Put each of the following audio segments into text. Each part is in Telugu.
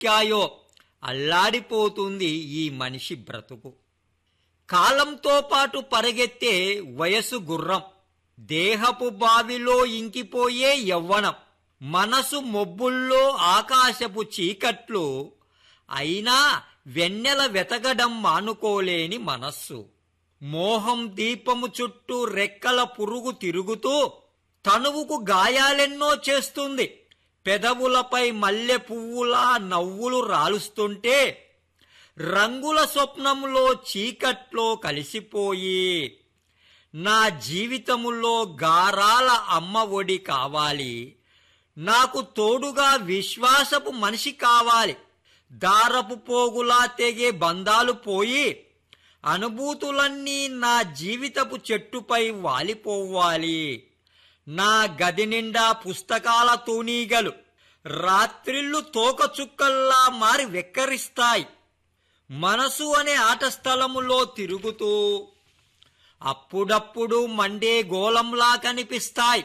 దిక్కాయో అల్లాడిపోతుంది ఈ మనిషి బ్రతుకు కాలంతో పాటు పరిగెత్తే వయసు గుర్రం దేహపు బావిలో ఇంకిపోయే యవ్వనం మనసు మొబ్బుల్లో ఆకాశపు చీకట్లు అయినా వెన్నెల వెతకడం మానుకోలేని మనస్సు మోహం దీపము చుట్టూ రెక్కల పురుగు తిరుగుతూ తనువుకు గాయాలెన్నో చేస్తుంది పెదవులపై మల్లె పువ్వులా నవ్వులు రాలుస్తుంటే రంగుల స్వప్నంలో చీకట్లో కలిసిపోయి నా జీవితములో గారాల అమ్మ ఒడి కావాలి నాకు తోడుగా విశ్వాసపు మనిషి కావాలి దారపు పోగులా తెగే బంధాలు పోయి అనుభూతులన్నీ నా జీవితపు చెట్టుపై వాలిపోవాలి నా గది నిండా పుస్తకాల తూనీగలు రాత్రిళ్ళు తోకచుక్కల్లా మారి వెక్కరిస్తాయి మనసు అనే ఆట స్థలములో తిరుగుతూ అప్పుడప్పుడు మండే గోళంలా కనిపిస్తాయి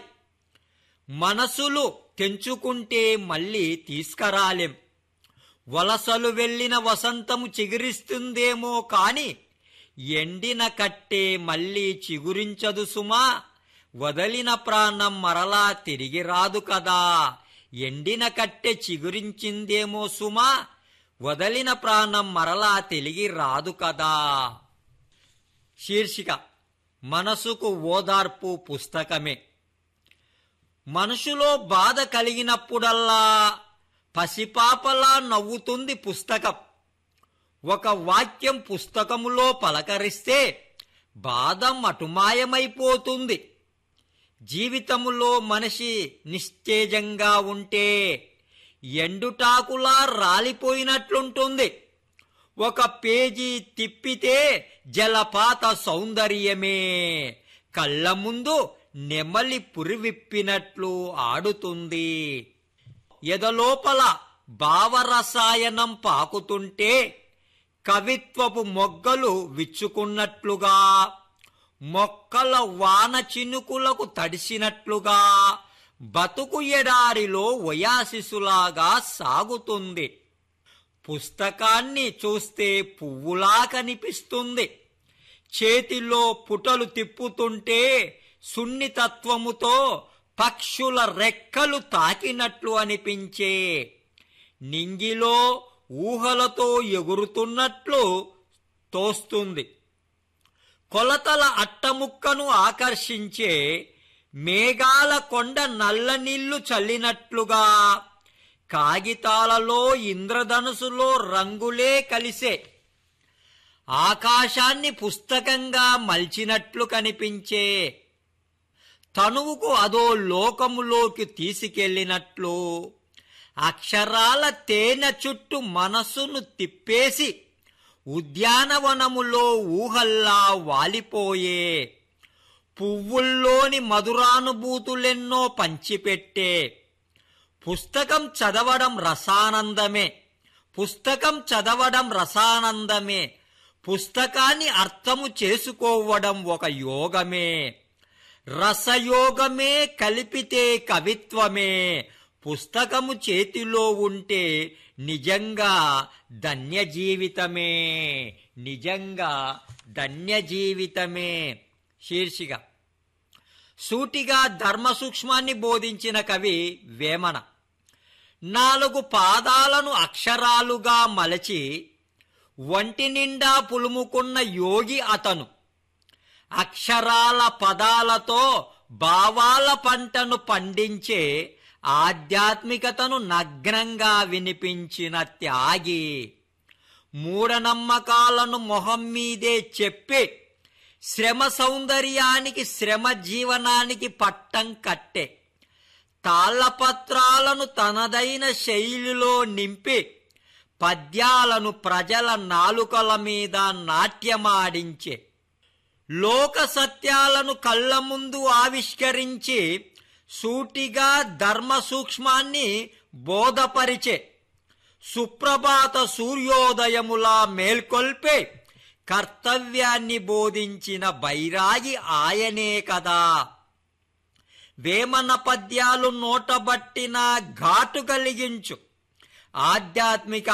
మనసులు తెంచుకుంటే మళ్ళీ తీసుకురాలేం వలసలు వెళ్ళిన వసంతము చిగురిస్తుందేమో కాని ఎండిన కట్టే మళ్ళీ చిగురించదు సుమా వదలిన ప్రాణం మరలా తిరిగి రాదు కదా ఎండిన కట్టె చిగురించిందేమో సుమా వదలిన ప్రాణం మరలా తిరిగి రాదు కదా శీర్షిక మనసుకు ఓదార్పు పుస్తకమే మనసులో బాధ కలిగినప్పుడల్లా పసిపాపలా నవ్వుతుంది పుస్తకం ఒక వాక్యం పుస్తకములో పలకరిస్తే బాధ మటుమాయమైపోతుంది జీవితములో మనిషి నిస్తేజంగా ఉంటే ఎండుటాకులా రాలిపోయినట్లుంటుంది ఒక పేజీ తిప్పితే జలపాత సౌందర్యమే కళ్ళ ముందు నెమలి పురివిప్పినట్లు ఆడుతుంది ఎదలోపల భావరసాయనం పాకుతుంటే కవిత్వపు మొగ్గలు విచ్చుకున్నట్లుగా మొక్కల వాన చినుకులకు తడిసినట్లుగా బతుకు ఎడారిలో ఒయాసిసులాగా సాగుతుంది పుస్తకాన్ని చూస్తే పువ్వులా కనిపిస్తుంది చేతిలో పుటలు తిప్పుతుంటే సున్నితత్వముతో పక్షుల రెక్కలు తాకినట్లు అనిపించే నింగిలో ఊహలతో ఎగురుతున్నట్లు తోస్తుంది కొలతల అట్టముక్కను ఆకర్షించే మేఘాల కొండ నల్లనీళ్లు చల్లినట్లుగా కాగితాలలో ఇంద్రధనుసులో రంగులే కలిసే ఆకాశాన్ని పుస్తకంగా మలిచినట్లు కనిపించే తనువుకు అదో లోకములోకి తీసుకెళ్లినట్లు అక్షరాల తేనె చుట్టూ మనసును తిప్పేసి ఉద్యానవనములో ఊహల్లా వాలిపోయే పువ్వుల్లోని మధురానుభూతులెన్నో పంచిపెట్టే పుస్తకం చదవడం రసానందమే పుస్తకం చదవడం రసానందమే పుస్తకాన్ని అర్థము చేసుకోవడం ఒక యోగమే రసయోగమే కలిపితే కవిత్వమే పుస్తకము చేతిలో ఉంటే నిజంగా ధన్య జీవితమే నిజంగా ధన్య జీవితమే శీర్షిక సూటిగా ధర్మ సూక్ష్మాన్ని బోధించిన కవి వేమన నాలుగు పాదాలను అక్షరాలుగా మలచి వంటి నిండా పులుముకున్న యోగి అతను అక్షరాల పదాలతో భావాల పంటను పండించే ఆధ్యాత్మికతను నగ్నంగా వినిపించిన త్యాగి మూఢనమ్మకాలను మొహం మీదే చెప్పి శ్రమ సౌందర్యానికి శ్రమ జీవనానికి పట్టం కట్టే తాళ్లపత్రాలను తనదైన శైలిలో నింపి పద్యాలను ప్రజల నాలుకల మీద నాట్యమాడించే లోక సత్యాలను కళ్ళ ముందు ఆవిష్కరించి సూటిగా ధర్మ సూక్ష్మాన్ని బోధపరిచే సుప్రభాత సూర్యోదయములా మేల్కొల్పే కర్తవ్యాన్ని బోధించిన బైరాగి ఆయనే కదా వేమన పద్యాలు నోటబట్టిన ఘాటు కలిగించు ఆధ్యాత్మిక